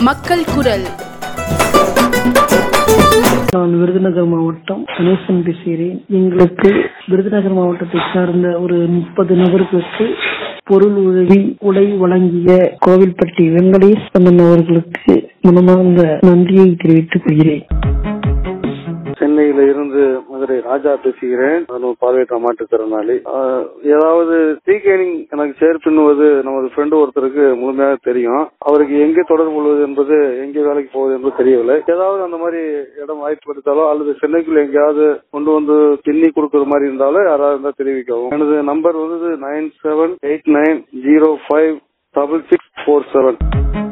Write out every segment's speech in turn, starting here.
மக்கள் குரல் நான் விருதுநகர் மாவட்டம் கணேசன் பேசுகிறேன் எங்களுக்கு விருதுநகர் மாவட்டத்தை சார்ந்த ஒரு முப்பது நபர்களுக்கு பொருள் உதவி உடை வழங்கிய கோவில்பட்டி வெங்கடேஷ் அண்ணன் அவர்களுக்கு மனமார்ந்த நன்றியை தெரிவித்துக் கொள்கிறேன் சென்னையில இருந்து மதுரை ராஜா பேசுகிறேன் நானும் பார்வையற்ற மாற்றுத்திறனாளி ஆஹ், ஏதாவது டீகேனிங் எனக்கு ஷேர் பண்ணுவது நமது ஃப்ரெண்டு ஒருத்தருக்கு முழுமையாக தெரியும் அவருக்கு எங்கே தொடர்பு கொள்வது என்பது எங்கே வேலைக்கு போவது என்பது தெரியவில்லை ஏதாவது அந்த மாதிரி இடம் வாய்ப்பு எடுத்தாலோ அல்லது சென்னைக்குள்ள எங்கேயாவது கொண்டு வந்து பின்னி கொடுக்கற மாதிரி இருந்தாலும் யாராவது இருந்தா தெரிவிக்கவும் எனது நம்பர் வந்து nine seven eight nine zero five double six four seven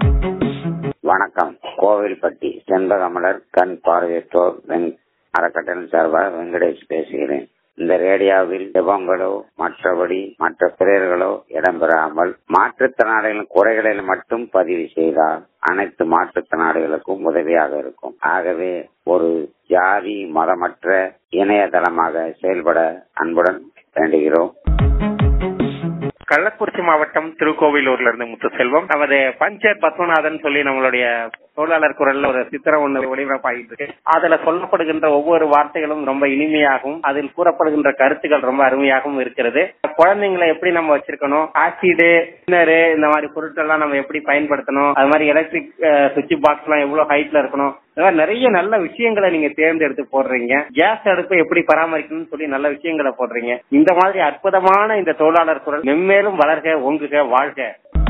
வணக்கம் கோவில்பட்டி செண்பகமலர் கண் பார்வையற்றோர் வெங் அறக்கட்டளை சார்பாக வெங்கடேஷ் பேசுகிறேன் இந்த ரேடியோவில் ஜெபங்களோ மற்றபடி மற்ற பிறர்களோ இடம்பெறாமல் மாற்றுத்திறனாளிகளின் குறைகளில் மட்டும் பதிவு செய்தால் அனைத்து மாற்றுத்திறனாளிகளுக்கும் உதவியாக இருக்கும் ஆகவே ஒரு ஜாதி மதமற்ற இணையதளமாக செயல்பட அன்புடன் வேண்டுகிறோம் கள்ளக்குறிச்சி மாவட்டம் திருக்கோவிலூர்ல இருந்து முத்துசெல்வம் நமது பஞ்சர் பத்மநாதன் சொல்லி நம்மளுடைய தொழிலாளர் குரல்ல ஒரு சித்திரம் ஒண்ணு ஒளிபரப்பாகிட்டு இருக்கு அதுல சொல்லப்படுகின்ற ஒவ்வொரு வார்த்தைகளும் ரொம்ப இனிமையாகவும் அதில் கூறப்படுகின்ற கருத்துக்கள் ரொம்ப அருமையாகவும் இருக்கிறது குழந்தைங்களை எப்படி நம்ம வச்சிருக்கணும் ஆசிடு இன்னரு இந்த மாதிரி பொருட்கள்லாம் நம்ம எப்படி பயன்படுத்தணும் அது மாதிரி எலக்ட்ரிக் சுவிட்ச் பாக்ஸ் எல்லாம் எவ்வளவு ஹைட்ல இருக்கணும் இந்த மாதிரி நிறைய நல்ல விஷயங்களை நீங்க தேர்ந்தெடுத்து போடுறீங்க கேஸ் அடுப்பை எப்படி பராமரிக்கணும்னு சொல்லி நல்ல விஷயங்களை போடுறீங்க இந்த மாதிரி அற்புதமான இந்த தொழிலாளர் குரல் மென்மேலும் வளர்க ஓங்குக வாழ்க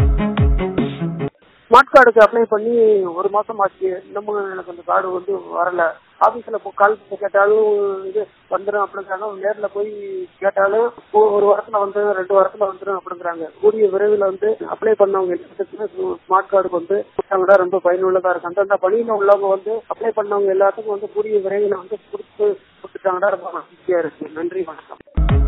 ஸ்மார்ட் கார்டுக்கு அப்ளை பண்ணி ஒரு மாசம் ஆச்சு இன்னமும் எனக்கு அந்த கார்டு வந்து வரல ஆபீஸ்ல போ- கால் பண்ணி கேட்டாலும் இது வந்துடும் அப்படிங்கிறாங்க நேர்ல போய் கேட்டாலும் ஒ- ஒரு வாரத்துல வந்து ரெண்டு வாரத்துல வந்துடும் அப்படிங்கிறாங்க கூடிய விரைவில் வந்து அப்ளை பண்ணவங்க எல்லாத்துக்குமே ஸ்மார்ட் கார்டுக்கு வந்து கொடுத்தாங்கன்னா ரொம்ப பயனுள்ளதா இருக்கு அந்தந்த பணியில உள்ளவங்க வந்து அப்ளை பண்ணவங்க எல்லாத்துக்கும் வந்து கூடிய விரைவில் வந்து கொடுத்து கொடுத்துட்டாங்கன்னா ரொம்ப மகிழ்ச்சியா இருக்கு நன்றி வணக்கம்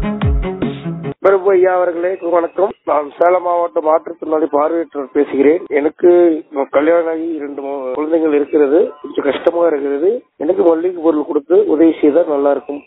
பிரபு ஐயா அவர்களே வணக்கம் நான் சேலம் மாவட்ட மாற்றுத்திறனாளி பார்வையற்றவர் பேசுகிறேன் எனக்கு கல்யாணம் ஆகி இரண்டு மு- குழந்தைகள் இருக்கிறது கொஞ்சம் கஷ்டமா இருக்கிறது எனக்கு மல்லிகை பொருள் கொடுத்து உதவி செய்தால் நல்லா இருக்கும்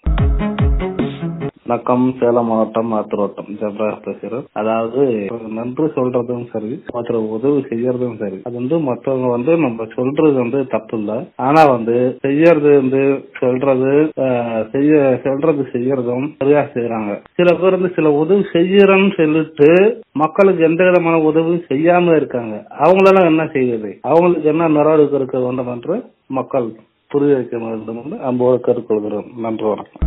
வணக்கம் சேலம் மாவட்டம் ஆத்திரோட்டம் ஜப்ராஹ் பேசுறேன் அதாவது நன்றி சொல்றதும் சரி மற்ற உதவி செய்யறதும் சரி அது வந்து மத்தவங்க வந்து நம்ம சொல்றது வந்து தப்பு இல்ல ஆனா வந்து செய்யறது வந்து சொல்றது ஆஹ், செய்ய சொல்றது செய்யறதும் சரியா செய்யறாங்க சில பேர் வந்து சில உதவி செய்யறேன்னு சொல்லிட்டு மக்களுக்கு எந்த விதமான உதவியும் செய்யாம இருக்காங்க அவங்களெல்லாம் என்ன செய்யுது அவங்களுக்கு என்ன நடவடிக்கை இருக்க வேண்டும் என்று மக்கள் புரிய வைக்க வேண்டும் என்று அம்போடு கேட்டுக்கொள்கிறோம் நன்றி வணக்கம்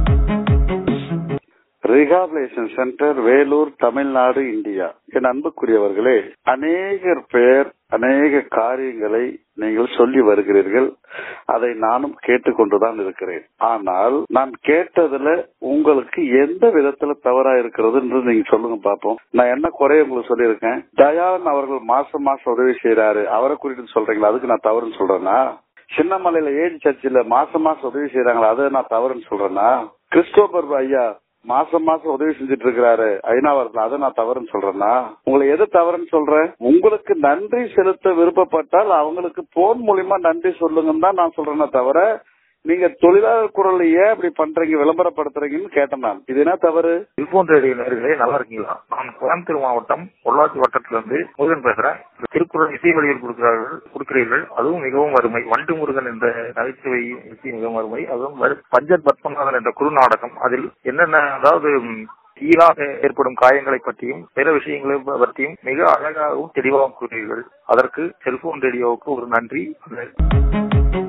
rehabilitation centre Vellore Tamil Nadu India என் அன்புக்குரியவர்களே அநேகர் பேர் அநேக காரியங்களை நீங்கள் சொல்லி வருகிறீர்கள் அதை நானும் கேட்டுக்கொண்டுதான் இருக்கிறேன் ஆனால் நான் கேட்டதுல உங்களுக்கு எந்த விதத்துல தவறா இருக்கிறது என்று நீங்க சொல்லுங்க பாப்போம் நான் என்ன குறைய உங்களுக்கு சொல்லியிருக்கேன் தயான் அவர்கள் மாசம் மாசம் உதவி செய்யறாரு அவரை குறித்து சொல்றீங்களா அதுக்கு நான் தவறுன்னு சொல்றேன்னா சின்னமலையில ஏடி சர்ச்சில் மாசம் மாசம் உதவி செய்யறாங்களா அதை நான் தவறுன்னு சொல்றேன்னா கிறிஸ்டோபர் ஐயா மாசம் மாசம் உதவி செஞ்சுட்டு இருக்கிறாரு ஐநாவரத்துல அதை நான் தவறுன்னு சொல்றேன்னா உங்களை எது தவறுன்னு சொல்றேன் உங்களுக்கு நன்றி செலுத்த விருப்பப்பட்டால் அவங்களுக்கு போன் மூலியமா நன்றி சொல்லுங்கன்னு தான் நான் சொல்றேனே தவிர நீங்க தொழிலாளர் குரல் ஏன் இப்படி பண்றீங்க விளம்பரப்படுத்துறீங்கன்னு கேட்டேன் நான் இது என்ன தவறு செல்போன் ரேடியோ நேர்களே நல்லா இருக்கீங்களா நான் கோயம்புத்தூர் மாவட்டம் பொள்ளாச்சி வட்டத்துல இருந்து முருகன் பேசுறேன் திருக்குறள் இசை வழியில் கொடுக்கிறார்கள் கொடுக்கிறீர்கள் அதுவும் மிகவும் அருமை வண்டு முருகன் என்ற நகைச்சுவை இசை மிகவும் அருமை அதுவும் வரு- பஞ்சத் பத்மநாதன் என்ற குறு நாடகம் அதில் என்னென்ன அதாவது ம், சீராக ஏற்படும் காயங்களை பற்றியும் பிற விஷயங்களை பற்றியும் மிக அழகாகவும் தெளிவாகவும் கூறுகிறீர்கள் அதற்கு செல்போன் ரேடியோவுக்கு ஒரு நன்றி